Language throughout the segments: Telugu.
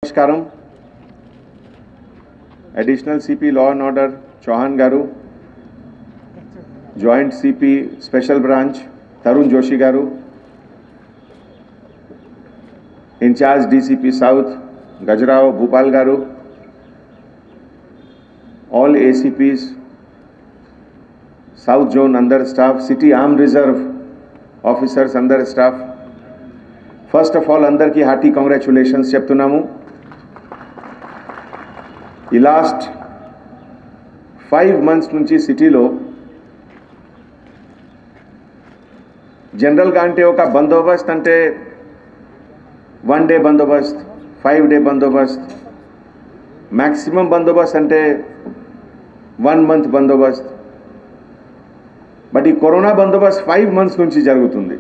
నమస్కారం additional CP law and order Chauhan garu joint CP special branch Tarun Joshi garu in charge DCP south Gajarao Bhupal garu all ACPs south zone అందర్ staff city arm reserve officers అందర్ స్టాఫ్ ఫస్ట్ ఆఫ్ ఆల్ అందరికీ హార్టీ కంగ్రాచులేషన్స్ చెప్తున్నాము ఈ లాస్ట్ ఫైవ్ మంత్స్ నుంచి సిటీలో జనరల్గా అంటే ఒక బందోబస్త్ అంటే వన్ డే బందోబస్త్ ఫైవ్ డే బందోబస్త్ మ్యాక్సిమం బందోబస్త్ అంటే వన్ మంత్ బందోబస్త్ బట్ ఈ కరోనా బందోబస్త్ ఫైవ్ మంత్స్ నుంచి జరుగుతుంది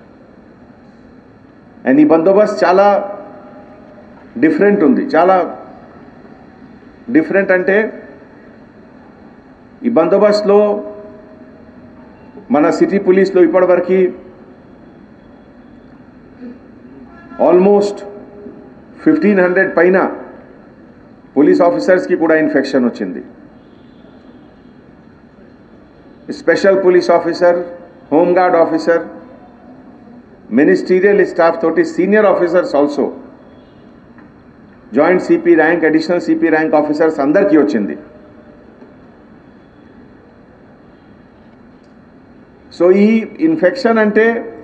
అండ్ ఈ బందోబస్త్ చాలా డిఫరెంట్ ఉంది చాలా డిఫరెంట్ అంటే ఈ బందోబస్తులో మన సిటీ పోలీస్లో ఇప్పటివరకు ఆల్మోస్ట్ ఫిఫ్టీన్ హండ్రెడ్ పైన పోలీస్ ఆఫీసర్స్కి కూడా ఇన్ఫెక్షన్ వచ్చింది special police officer home guard officer ministerial staff తోటి senior officers also joint CP rank additional CP rank officers అందరికీ వచ్చింది సో ఈ ఇన్ఫెక్షన్ అంటే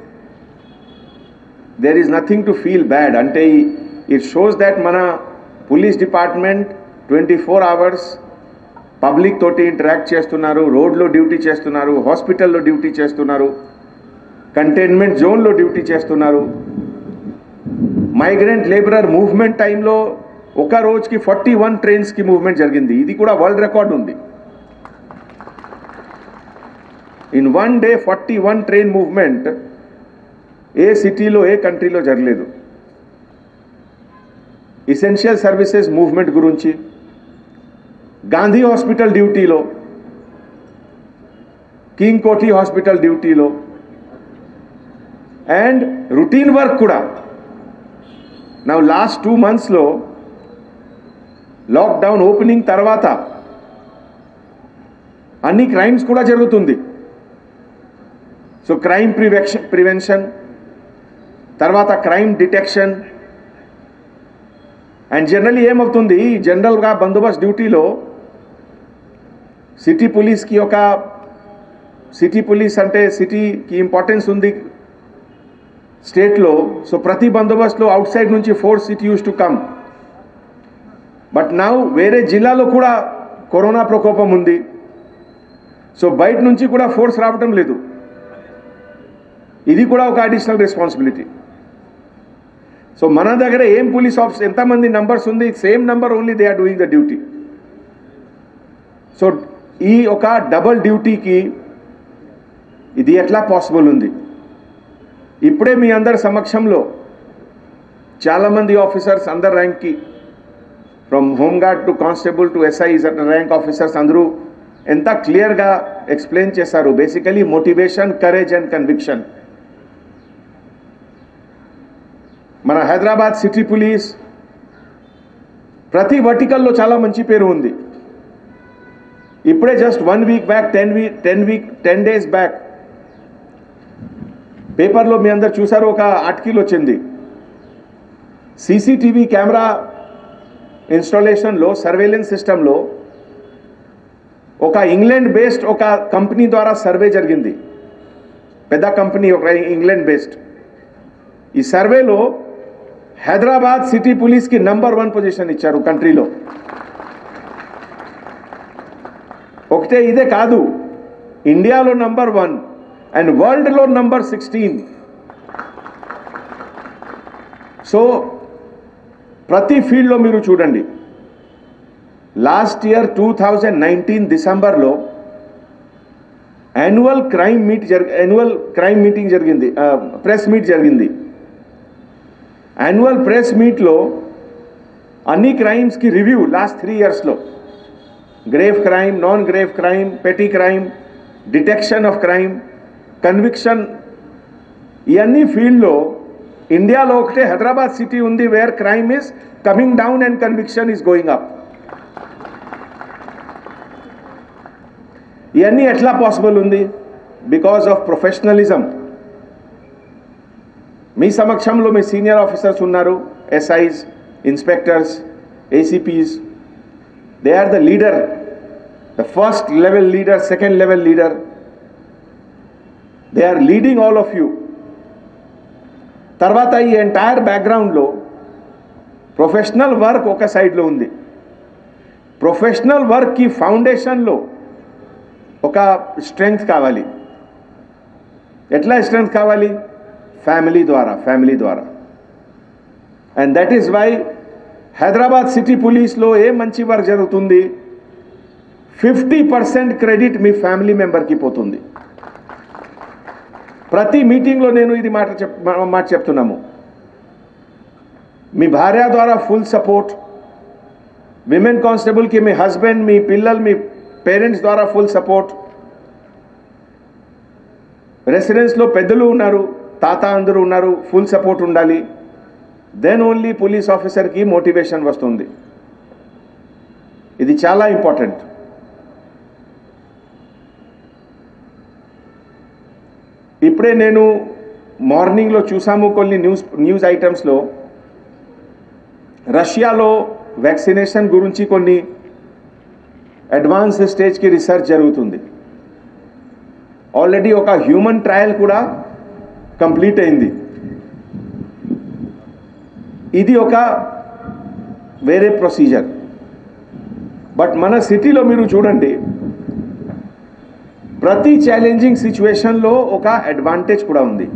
there is nothing to feel bad అంటే ఇట్ షోస్ దాట్ మన police department twenty four hours public తోటి ఇంటరాక్ట్ చేస్తున్నారు రోడ్లో డ్యూటీ చేస్తున్నారు హాస్పిటల్లో డ్యూటీ చేస్తున్నారు కంటైన్మెంట్ జోన్లో డ్యూటీ చేస్తున్నారు మైగ్రెంట్ లేబరర్ మూవ్మెంట్ టైంలో ఒక రోజుకి ఫార్టీ వన్ ట్రైన్స్కి మూవ్మెంట్ జరిగింది ఇది కూడా వరల్డ్ రికార్డ్ ఉంది in one day forty one train movement ఏ సిటీలో ఏ కంట్రీలో జరగలేదు ఇసెన్షియల్ సర్వీసెస్ మూవ్మెంట్ గురించి గాంధీ హాస్పిటల్ డ్యూటీలో కింగ్ కోఠీ హాస్పిటల్ డ్యూటీలో అండ్ రొటీన్ వర్క్ కూడా నా లాస్ట్ టూ మంత్స్లో లాక్డౌన్ ఓపెనింగ్ తర్వాత అన్ని క్రైమ్స్ కూడా జరుగుతుంది సో క్రైమ్ ప్రివెక్షన్ ప్రివెన్షన్ తర్వాత క్రైమ్ డిటెక్షన్ అండ్ జనరల్లీ ఏమవుతుంది జనరల్గా బందోబస్త్ డ్యూటీలో సిటీ పోలీస్కి ఒక సిటీ పోలీస్ అంటే సిటీకి ఇంపార్టెన్స్ ఉంది స్టేట్లో సో ప్రతి బందోబస్తులో అవుట్ సైడ్ నుంచి force it use to come but నా వేరే జిల్లాలో కూడా కరోనా ప్రకోపం ఉంది సో బయట నుంచి కూడా ఫోర్స్ రావటం లేదు ఇది కూడా ఒక అడిషనల్ రెస్పాన్సిబిలిటీ సో మన దగ్గర ఏం పోలీస్ ఆఫీసర్ ఎంతమంది నంబర్స్ ఉంది same number only they are doing the duty so ఈ ఒక డబల్ డ్యూటీకి ఇది ఎట్లా పాసిబుల్ ఉంది ఇప్పుడే మీ అందరి సమక్షంలో చాలామంది ఆఫీసర్స్ అందరు ర్యాంక్కి from home guard to constable to SI rank officers అందరూ ఎంత క్లియర్గా ఎక్స్ప్లెయిన్ చేశారు basically motivation courage and conviction మన హైదరాబాద్ సిటీ పోలీస్ ప్రతి వర్టికల్లో చాలా మంచి పేరు ఉంది ఇప్పుడే just one week back ten week ten week ten days back పేపర్లో మీ అందరు చూసారు ఒక ఆర్టికల్ వచ్చింది సీసీటీవీ కెమెరా ఇన్స్టాలేషన్లో సర్వేలెన్స్ సిస్టంలో ఒక ఇంగ్లాండ్ బేస్డ్ ఒక కంపెనీ ద్వారా సర్వే జరిగింది పెద్ద కంపెనీ ఒక ఇంగ్లాండ్ బేస్డ్ ఈ సర్వేలో హైదరాబాద్ సిటీ పోలీస్కి నంబర్ వన్ పొజిషన్ ఇచ్చారు కంట్రీలో ఒకటే ఇదే కాదు ఇండియాలో నంబర్ వన్ అండ్ వరల్డ్లో నంబర్ సిక్స్టీన్ సో ప్రతి ఫీల్డ్లో మీరు చూడండి last year two thousand nineteen డిసెంబర్లో యాన్యువల్ క్రైమ్ మీట్ జరి యాన్యువల్ క్రైమ్ మీటింగ్ జరిగింది ప్రెస్ మీట్ జరిగింది యాన్యువల్ ప్రెస్ మీట్లో అన్ని క్రైమ్స్కి రివ్యూ లాస్ట్ త్రీ ఇయర్స్లో grave crime non grave crime petty crime detection of crime conviction ఇవన్నీ ఫీల్డ్లో ఇండియాలో ఒకటే హైదరాబాద్ సిటీ ఉంది where crime is coming down and conviction is going up ఇవన్నీ ఎట్లా పాసిబుల్ ఉంది బికాస్ ఆఫ్ ప్రొఫెషనలిజం మీ సమక్షంలో మీ సీనియర్ ఆఫీసర్స్ ఉన్నారు SIs inspectors ACPs they are the leader the first level leader second level leader they are leading all of you తర్వాత ఈ ఎంటైర్ బ్యాక్గ్రౌండ్లో ప్రొఫెషనల్ వర్క్ ఒక సైడ్లో ఉంది ప్రొఫెషనల్ వర్క్కి ఫౌండేషన్లో ఒక స్ట్రెంగ్త్ కావాలి ఎట్లా స్ట్రెంగ్త్ కావాలి ఫ్యామిలీ ద్వారా ఫ్యామిలీ ద్వారా and that is why Hyderabad city పోలీస్లో ఏ మంచి వర్క్ జరుగుతుంది ఫిఫ్టీ పర్సెంట్ క్రెడిట్ మీ ఫ్యామిలీ మెంబర్కి పోతుంది ప్రతి మీటింగ్లో నేను ఇది మాట చెప్ మాట చెప్తున్నాము మీ భార్య ద్వారా ఫుల్ సపోర్ట్ విమెన్ కానిస్టేబుల్కి మీ హస్బెండ్ మీ పిల్లలు మీ పేరెంట్స్ ద్వారా ఫుల్ సపోర్ట్ రెసిడెన్స్లో పెద్దలు ఉన్నారు తాత అందరూ ఉన్నారు ఫుల్ సపోర్ట్ ఉండాలి దెన్ ఓన్లీ పోలీస్ ఆఫీసర్కి మోటివేషన్ వస్తుంది ఇది చాలా ఇంపార్టెంట్ ఇప్పుడే నేను మార్నింగ్లో చూసాము కొన్ని న్యూస్ న్యూస్ ఐటమ్స్లో రష్యాలో వ్యాక్సినేషన్ గురించి కొన్ని అడ్వాన్స్ స్టేజ్కి రీసెర్చ్ జరుగుతుంది ఆల్రెడీ ఒక హ్యూమన్ ట్రయల్ కూడా కంప్లీట్ అయింది ఇది ఒక వేరే ప్రొసీజర్ బట్ మన సిటీలో మీరు చూడండి ప్రతి ఛాలెంజింగ్ సిచ్యువేషన్లో ఒక అడ్వాంటేజ్ కూడా ఉంది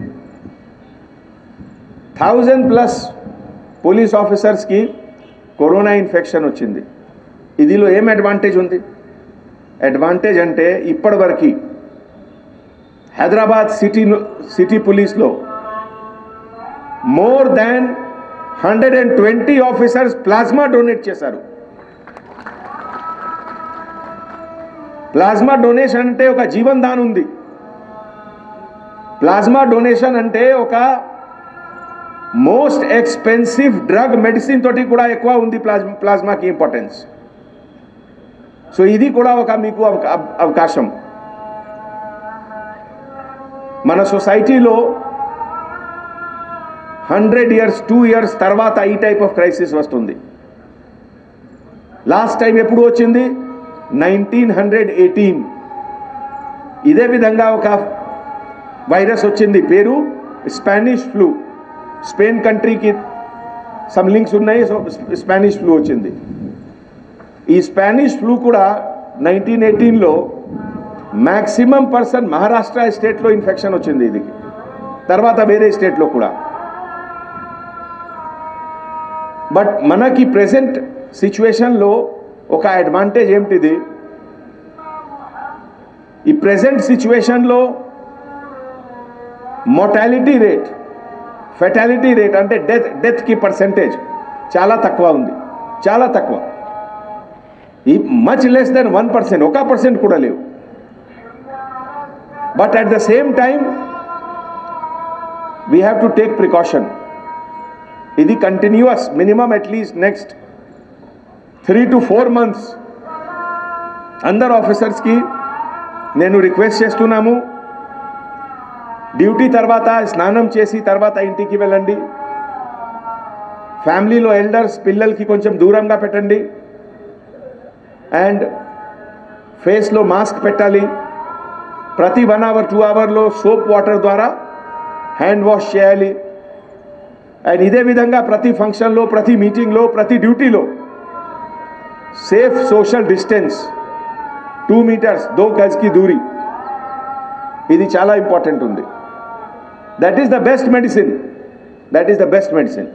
థౌజండ్ ప్లస్ పోలీస్ ఆఫీసర్స్కి కరోనా ఇన్ఫెక్షన్ వచ్చింది ఇదిలో ఏం అడ్వాంటేజ్ ఉంది అడ్వాంటేజ్ అంటే ఇప్పటివరకు హైదరాబాద్ సిటీ సిటీ పోలీస్లో more than hundred and twenty officers plasma donate చేశారు ప్లాస్మా డొనేషన్ అంటే ఒక జీవన్ దాన్ ఉంది ప్లాస్మా డొనేషన్ అంటే ఒక మోస్ట్ ఎక్స్పెన్సివ్ డ్రగ్ మెడిసిన్ తోటి కూడా ఎక్కువ ఉంది ప్లాస్మా ప్లాస్మాకి ఇంపార్టెన్స్ సో ఇది కూడా ఒక మీకు అవకా- అవకాశం మన సొసైటీలో హండ్రెడ్ ఇయర్స్ టూ ఇయర్స్ తర్వాత ఈ టైప్ ఆఫ్ క్రైసిస్ వస్తుంది లాస్ట్ టైం ఎప్పుడు వచ్చింది నైన్టీన్ హండ్రెడ్ ఎయిటీన్ ఇదే విధంగా ఒక వైరస్ వచ్చింది పేరు స్పానిష్ ఫ్లూ స్పెయిన్ కంట్రీకి సమ్ లింక్స్ ఉన్నాయి సో స్పానిష్ ఫ్లూ వచ్చింది ఈ స్పానిష్ ఫ్లూ కూడా నైన్టీన్ ఎయిటీన్లో మ్యాక్సిమం పర్సన్ మహారాష్ట్ర స్టేట్లో ఇన్ఫెక్షన్ వచ్చింది ఇది తర్వాత వేరే స్టేట్లో కూడా బట్ మనకి ప్రెసెంట్ సిచ్యువేషన్లో ఒక అడ్వాంటేజ్ ఏమిటిది ఈ ప్రెసెంట్ సిచ్యువేషన్లో మోటాలిటీ రేట్ ఫెటాలిటీ రేట్ అంటే డెత్ డెత్కి పర్సెంటేజ్ చాలా తక్కువ ఉంది చాలా తక్కువ ఈ much less than one percent ఒక పర్సెంట్ కూడా లేవు but at the same time we have to take precaution ఇది continues minimum at least next three to four months అందరు ఆఫీసర్స్కి నేను రిక్వెస్ట్ చేస్తున్నాము డ్యూటీ తర్వాత స్నానం చేసి తర్వాత ఇంటికి వెళ్ళండి ఫ్యామిలీలో ఎల్డర్స్ పిల్లలకి కొంచెం దూరంగా పెట్టండి అండ్ ఫేస్లో మాస్క్ పెట్టాలి ప్రతి వన్ అవర్ టూ అవర్లో సోప్ వాటర్ ద్వారా హ్యాండ్ వాష్ చేయాలి అండ్ ఇదే విధంగా ప్రతి ఫంక్షన్లో ప్రతి మీటింగ్లో ప్రతి డ్యూటీలో safe social distance two metres దో గజ్కి దూరి ఇది చాలా ఇంపార్టెంట్ ఉంది that is the best medicine that is the best medicine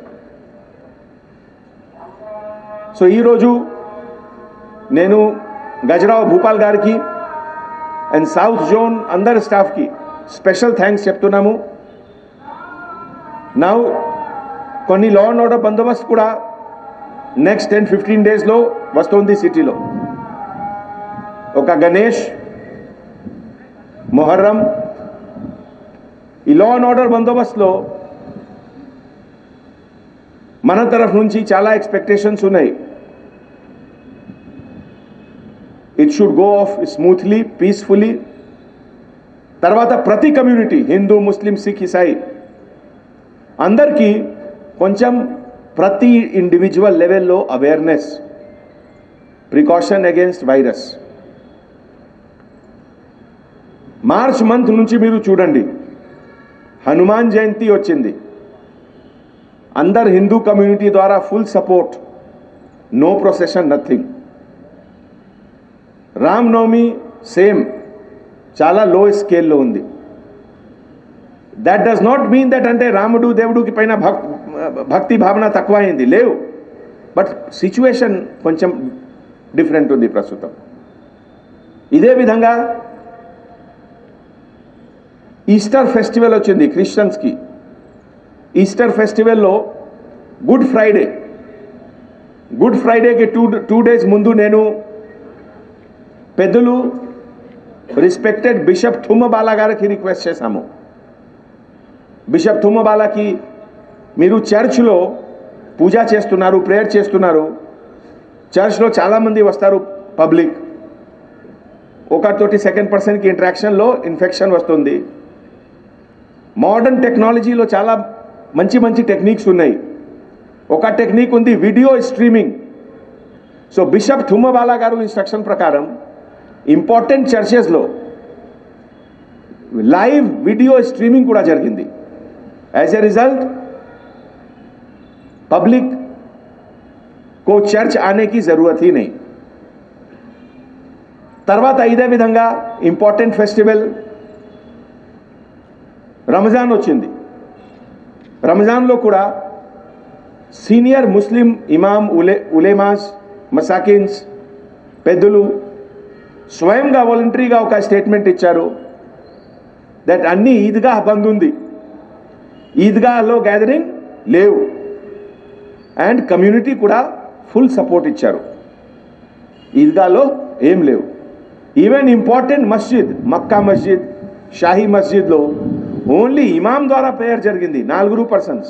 so ఈరోజు నేను గజరావు భూపాల్ గారికి అండ్ సౌత్ జోన్ అందరి స్టాఫ్కి స్పెషల్ థ్యాంక్స్ చెప్తున్నాము నౌ కొన్ని లా అండ్ ఆర్డర్ బందోబస్తు కూడా నెక్స్ట్ టెన్ ఫిఫ్టీన్ డేస్లో వస్తుంది సిటీలో ఒక గణేష్ మొహర్రం ఈ లా అండ్ ఆర్డర్ బందోబస్తులో మన తరఫు నుంచి చాలా ఎక్స్పెక్టేషన్స్ ఉన్నాయి it should go off smoothly peacefully తర్వాత ప్రతి కమ్యూనిటీ హిందూ ముస్లిం సిక్ ఇసాయి అందరికీ కొంచెం ప్రతి ఇండివిజువల్ లెవెల్లో awareness precaution against virus March month నుంచి మీరు చూడండి హనుమాన్ జయంతి వచ్చింది అందరు హిందూ కమ్యూనిటీ ద్వారా full support no procession nothing Ram Navami same చాలా లో స్కేల్లో ఉంది that does not mean that అంటే రాముడు దేవుడికి పైన భక్ భక్తి భావన తక్కువ అయింది లేవు బట్ సిచ్యువేషన్ కొంచెం డిఫరెంట్ ఉంది ప్రస్తుతం ఇదే విధంగా ఈస్టర్ ఫెస్టివల్ వచ్చింది క్రిస్టియన్స్కి ఈస్టర్ ఫెస్టివల్లో గుడ్ ఫ్రైడే గుడ్ ఫ్రైడేకి టూ టూ డేస్ ముందు నేను పెద్దలు రిస్పెక్టెడ్ బిషప్ థుమ్మబాలా గారికి రిక్వెస్ట్ చేశాము బిషప్ థుమ్మబాలాకి మీరు చర్చ్లో పూజ చేస్తున్నారు ప్రేయర్ చేస్తున్నారు చర్చ్లో చాలామంది వస్తారు పబ్లిక్ ఒకరితోటి సెకండ్ పర్సన్కి ఇంటరాక్షన్లో ఇన్ఫెక్షన్ వస్తుంది మోడర్న్ టెక్నాలజీలో చాలా మంచి మంచి టెక్నిక్స్ ఉన్నాయి ఒక టెక్నిక్ ఉంది video streaming so bishop Thummabala garu instruction ప్రకారం ఇంపార్టెంట్ చర్చెస్లో లైవ్ వీడియో స్ట్రీమింగ్ కూడా జరిగింది యాజ్ ఎ రిజల్ట్ पब्लिक को చర్చ్ ఆనేకి జరూరత్ హీ नहीं తర్వాత ఇదే విధంగా ఇంపార్టెంట్ ఫెస్టివల్ రంజాన్ వచ్చింది రంజాన్లో కూడా సీనియర్ ముస్లిం ఇమాం ఉలే ఉలేమాస్ మసాకిన్స్ పెద్దలు స్వయంగా వాలంటరీగా ఒక స్టేట్మెంట్ ఇచ్చారు దట్ అన్ని ఈద్గా బంద్ ఉంది ఈద్గాలో గ్యాదరింగ్ లేవు అండ్ కమ్యూనిటీ కూడా ఫుల్ సపోర్ట్ ఇచ్చారు ఈద్గాలో ఏం లేవు ఈవెన్ ఇంపార్టెంట్ మస్జిద్ మక్కా మస్జిద్ షాహీ మస్జిద్లో ఓన్లీ ఇమాం ద్వారా ప్రేయర్ జరిగింది నాలుగురు పర్సన్స్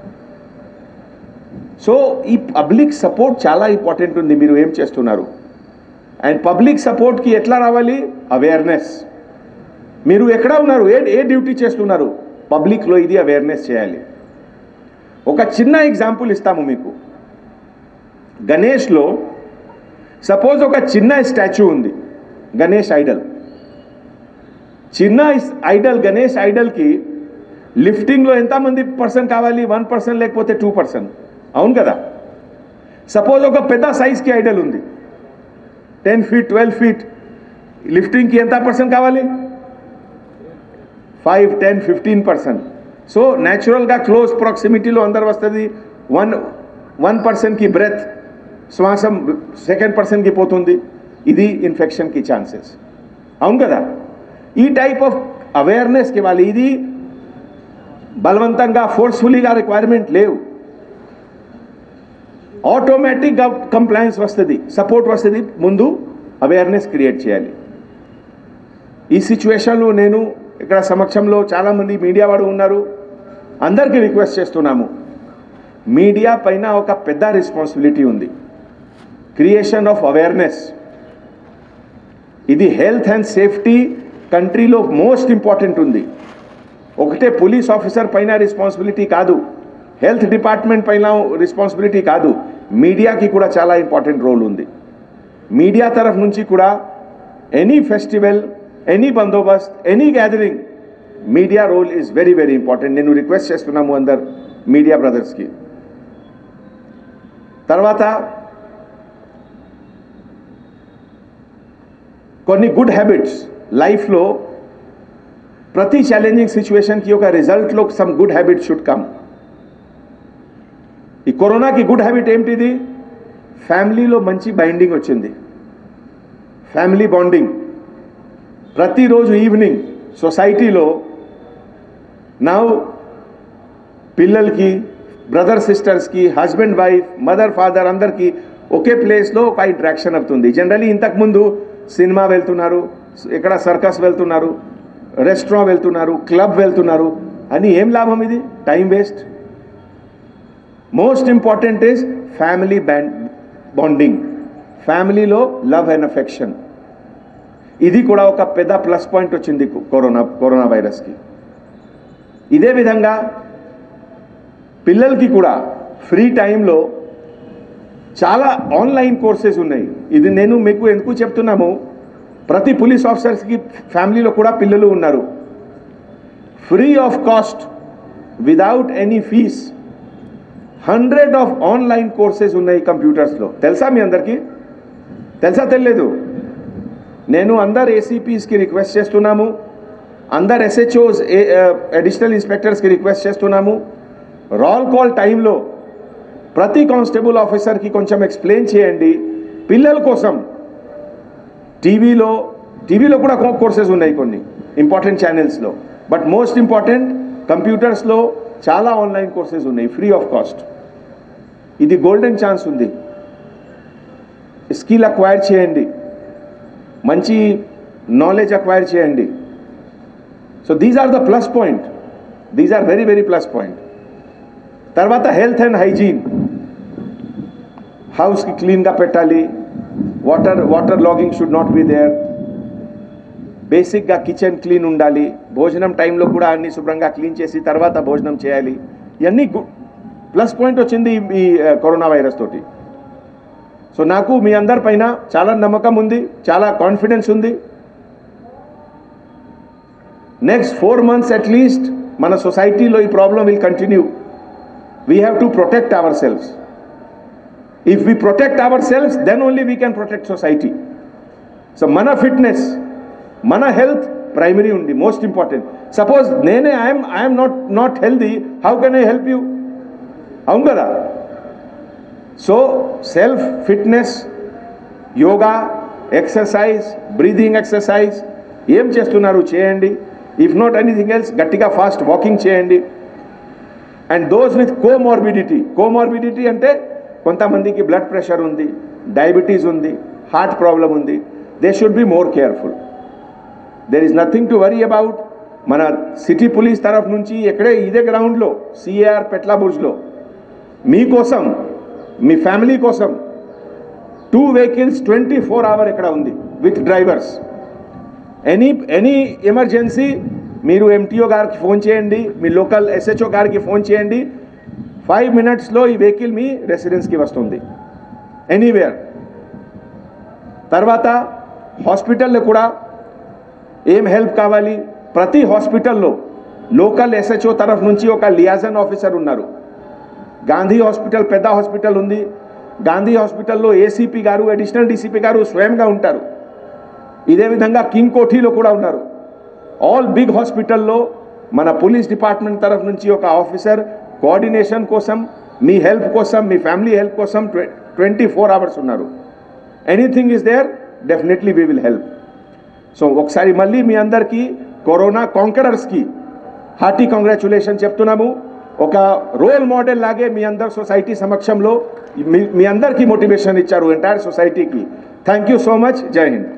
సో ఈ పబ్లిక్ సపోర్ట్ చాలా ఇంపార్టెంట్ ఉంది మీరు ఏం చేస్తున్నారు అండ్ పబ్లిక్ సపోర్ట్కి ఎట్లా రావాలి అవేర్నెస్ మీరు ఎక్కడ ఉన్నారు ఏ ఏ డ్యూటీ చేస్తున్నారు పబ్లిక్లో ఇది అవేర్నెస్ చేయాలి ఒక చిన్న ఎగ్జాంపుల్ ఇస్తాము మీకు గణేష్లో సపోజ్ ఒక చిన్న స్టాచ్యూ ఉంది గణేష్ ఐడల్ చిన్న ఐడల్ గణేష్ ఐడల్కి లిఫ్టింగ్లో ఎంతమంది పర్సన్ కావాలి వన్ పర్సన్ లేకపోతే టూ పర్సన్ అవును కదా సపోజ్ ఒక పెద్ద సైజ్కి ఐడల్ ఉంది టెన్ ఫీట్ ట్వెల్వ్ ఫీట్ లిఫ్టింగ్కి ఎంత పర్సన్ కావాలి five ten fifteen percent so న్యాచురల్గా క్లోజ్ ప్రాక్సిమిటీలో అందరు వస్తుంది వన్ వన్ పర్సన్కి బ్రెత్ శ్వాసం సెకండ్ పర్సన్కి పోతుంది ఇది ఇన్ఫెక్షన్కి ఛాన్సెస్ అవును కదా ఈ టైప్ ఆఫ్ అవేర్నెస్కి వాళ్ళు ఇది బలవంతంగా ఫోర్స్ఫుల్లీగా రిక్వైర్మెంట్ లేవు ఆటోమేటిక్గా కంప్లైన్స్ వస్తుంది సపోర్ట్ వస్తుంది ముందు అవేర్నెస్ క్రియేట్ చేయాలి ఈ సిచ్యువేషన్లో నేను ఇక్కడ సమక్షంలో చాలామంది మీడియా వాడు ఉన్నారు అందరికీ రిక్వెస్ట్ చేస్తున్నాము మీడియా పైన ఒక పెద్ద రెస్పాన్సిబిలిటీ ఉంది క్రియేషన్ ఆఫ్ అవేర్నెస్ ఇది హెల్త్ అండ్ సేఫ్టీ కంట్రీలో మోస్ట్ ఇంపార్టెంట్ ఉంది ఒకటే పోలీస్ ఆఫీసర్ పైన రెస్పాన్సిబిలిటీ కాదు హెల్త్ డిపార్ట్మెంట్ పైన రెస్పాన్సిబిలిటీ కాదు మీడియాకి కూడా చాలా ఇంపార్టెంట్ రోల్ ఉంది మీడియా తరఫు నుంచి కూడా ఎనీ ఫెస్టివల్ ఎనీ బందోబస్త్ any gathering media role is very very important నేను రిక్వెస్ట్ చేస్తున్నాము అందరు మీడియా బ్రదర్స్కి తర్వాత కొన్ని గుడ్ హ్యాబిట్స్ లైఫ్లో ప్రతి ఛాలెంజింగ్ సిచ్యువేషన్కి ఒక రిజల్ట్లో some good habit should come ఈ కరోనాకి గుడ్ హ్యాబిట్ ఏమిటిది ఫ్యామిలీలో మంచి బైండింగ్ వచ్చింది ఫ్యామిలీ బాండింగ్ ప్రతిరోజు ఈవినింగ్ సొసైటీలో నా పిల్లలకి బ్రదర్ సిస్టర్స్కి హస్బెండ్ వైఫ్ మదర్ ఫాదర్ అందరికీ ఒకే ప్లేస్లో ఒక ఇంట్రాక్షన్ అవుతుంది జనరలీ ఇంతకుముందు సినిమా వెళ్తున్నారు ఇక్కడ సర్కస్ వెళ్తున్నారు రెస్టారెంట్ వెళ్తున్నారు క్లబ్ వెళ్తున్నారు అని ఏం లాభం ఇది time waste most important is family band bonding ఫ్యామిలీలో లవ్ అండ్ అఫెక్షన్ ఇది కూడా ఒక పెద్ద ప్లస్ పాయింట్ వచ్చింది కరోనా కరోనా వైరస్కి ఇదే విధంగా పిల్లలకి కూడా ఫ్రీ టైంలో చాలా ఆన్లైన్ కోర్సెస్ ఉన్నాయి ఇది నేను మీకు ఎందుకు చెప్తున్నాము ప్రతి పోలీస్ ఆఫీసర్స్కి ఫ్యామిలీలో కూడా పిల్లలు ఉన్నారు free of cost without any fees hundred of online courses ఉన్నాయి కంప్యూటర్స్లో తెలుసా మీ అందరికీ తెలుసా తెలియదు నేను అందరు ఏసీపీస్కి రిక్వెస్ట్ చేస్తున్నాము అందరు ఎస్హెచ్ఓస్ అడిషనల్ ఇన్స్పెక్టర్స్కి రిక్వెస్ట్ చేస్తున్నాము రాల్ కాల్ టైంలో ప్రతి కానిస్టేబుల్ ఆఫీసర్కి కొంచెం ఎక్స్ప్లెయిన్ చేయండి పిల్లల కోసం టీవీలో టీవీలో కూడా కోర్సెస్ ఉన్నాయి కొన్ని ఇంపార్టెంట్ ఛానల్స్లో బట్ మోస్ట్ ఇంపార్టెంట్ కంప్యూటర్స్లో చాలా ఆన్లైన్ కోర్సెస్ ఉన్నాయి ఫ్రీ ఆఫ్ కాస్ట్ ఇది గోల్డెన్ ఛాన్స్ ఉంది స్కిల్ అక్వైర్ చేయండి మంచి నాలెడ్జ్ అక్వైర్ చేయండి so these are the plus point these are very very plus point తర్వాత హెల్త్ అండ్ హైజీన్ హౌస్కి క్లీన్గా పెట్టాలి water water logging should not be there బేసిక్గా కిచెన్ క్లీన్ ఉండాలి భోజనం టైంలో కూడా అన్ని శుభ్రంగా క్లీన్ చేసి తర్వాత భోజనం చేయాలి ఇవన్నీ ప్లస్ పాయింట్ వచ్చింది ఈ- ఈ ఆ, కరోనా వైరస్ తోటి సో నాకు మీ అందరి పైన చాలా నమ్మకం ఉంది చాలా కాన్ఫిడెన్స్ ఉంది నెక్స్ట్ ఫోర్ మంత్స్ అట్లీస్ట్ మన సొసైటీలో ఈ problem will continue we have to protect ourselves if we protect ourselves then only we can protect society so మన ఫిట్నెస్ మన హెల్త్ ప్రైమరీ ఉంది మోస్ట్ ఇంపార్టెంట్ సపోజ్ నేనే I'm I'm not not healthy how can I help you అవును కదా so self fitness yoga exercise breathing exercise ఏం చేస్తున్నారు చేయండి ఇఫ్ నాట్ ఎనీథింగ్ ఎల్స్ గట్టిగా ఫాస్ట్ వాకింగ్ చేయండి and those with comorbidity comorbidity అంటే కొంతమందికి బ్లడ్ ప్రెషర్ ఉంది డయాబెటీస్ ఉంది హార్ట్ ప్రాబ్లం ఉంది they should be more careful there is nothing to worry about మన సిటీ పోలీస్ తరఫు నుంచి ఎక్కడే ఇదే గ్రౌండ్లో సిఏఆర్ పెట్లాబుర్జ్లో మీకోసం మీ ఫ్యామిలీ కోసం two vehicles twenty four hour ఇక్కడ ఉంది with drivers any any emergency మీరు ఎంటీఓ గారికి ఫోన్ చేయండి మీ లోకల్ ఎస్హెచ్ఓ గారికి ఫోన్ చేయండి ఫైవ్ మినిట్స్లో ఈ వెహికల్ మీ రెసిడెన్స్కి వస్తుంది ఎనీవేర్ తర్వాత హాస్పిటల్లో కూడా ఏం హెల్ప్ కావాలి ప్రతి హాస్పిటల్లో లోకల్ ఎస్హెచ్ఓ తరఫు నుంచి ఒక లియాజన్ ఆఫీసర్ ఉన్నారు గాంధీ హాస్పిటల్ పెద్ద హాస్పిటల్ ఉంది గాంధీ హాస్పిటల్లో ఏసీపీ గారు అడిషనల్ డీసీపీ గారు స్వయంగా ఉంటారు ఇదే విధంగా కింగ్ కోఠీలో కూడా ఉన్నారు ఆల్ బిగ్ హాస్పిటల్లో మన పోలీస్ డిపార్ట్మెంట్ తరఫు నుంచి ఒక ఆఫీసర్ కోఆర్డినేషన్ కోసం మీ హెల్ప్ కోసం మీ ఫ్యామిలీ హెల్ప్ కోసం ట్వంటీ ఫోర్ అవర్స్ ఉన్నారు anything is there definitely we will help so ఒకసారి మళ్ళీ మీ అందరికీ కరోనా కాంకరర్స్కి హార్టీ కంగ్రాచులేషన్ చెప్తున్నాము ఒక రోల్ మోడల్ లాగే మీ అందరు సొసైటీ సమక్షంలో మీ మీ అందరికీ మోటివేషన్ ఇచ్చారు ఎంటైర్ సొసైటీకి థ్యాంక్ యూ సో మచ్ జై హింద్